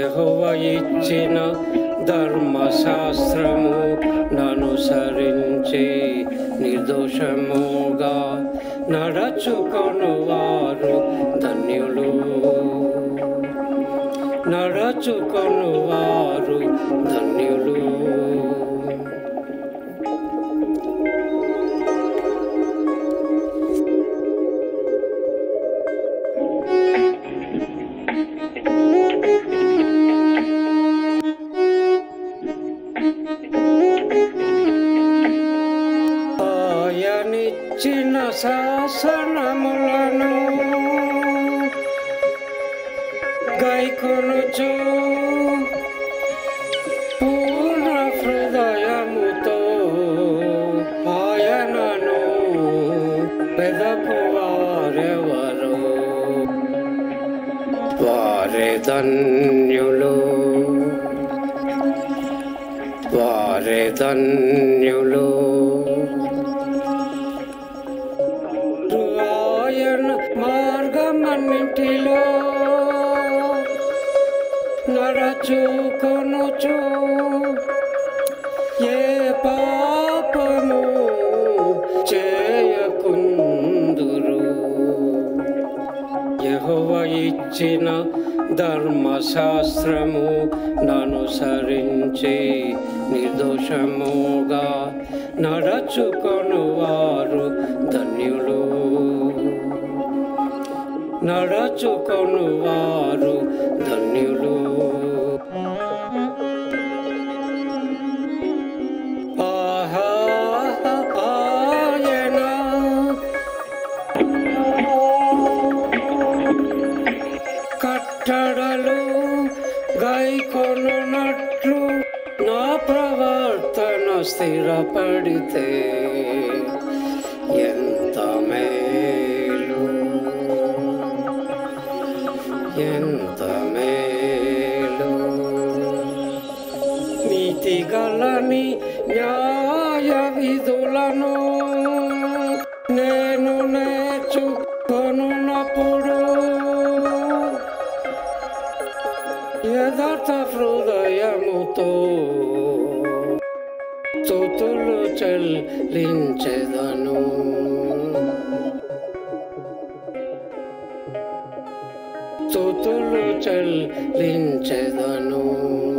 యెహోవా ఇచ్చిన ధర్మశాస్త్రము ననుసరించి నిర్దోషముగా నడచుకొను వారు ధన్యులు నడచుకొను వారు ధన్యులు ఆయనిచ్చిన శాసనములను గైకొనుచు పూర్ణ హృదయముతో ఆయనను పెదపు వారెవరు వారే ధన్యులు వారే ధన్యులు ఆయన మార్గమన్నింటిలో నడచుకొనుచు ఏ పాపము చేయకుందురు యెహోవ ఇచ్చిన ధర్మశాస్త్రము ననుసరించి నిర్దోషముగా నడచుకొను వారు ధన్యులు నడచుకొను వారు ధన్యులు ఆహా ఆయన కట్టడలు గైకొనున్నట్లు నా ప్రవర్తన స్థిరపడితే ఎంత మేలు ఎంత మేలు నీతి గలని న్యాయ విధులను నేను నేర్చుకొనున్నప్పుడు యథార్థ హృదయముతో తుతులు చెల్లించెదను తుతులు చెల్లించెదను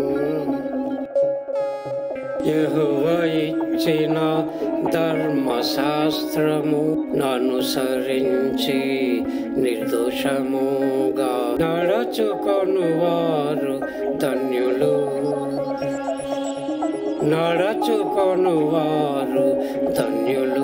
యెహోవ ఇచ్చిన ధర్మశాస్త్రము ననుసరించి నిర్దోషముగా నడచుకొను వారు ధన్యులు నడచుకొను వారు ధన్యులు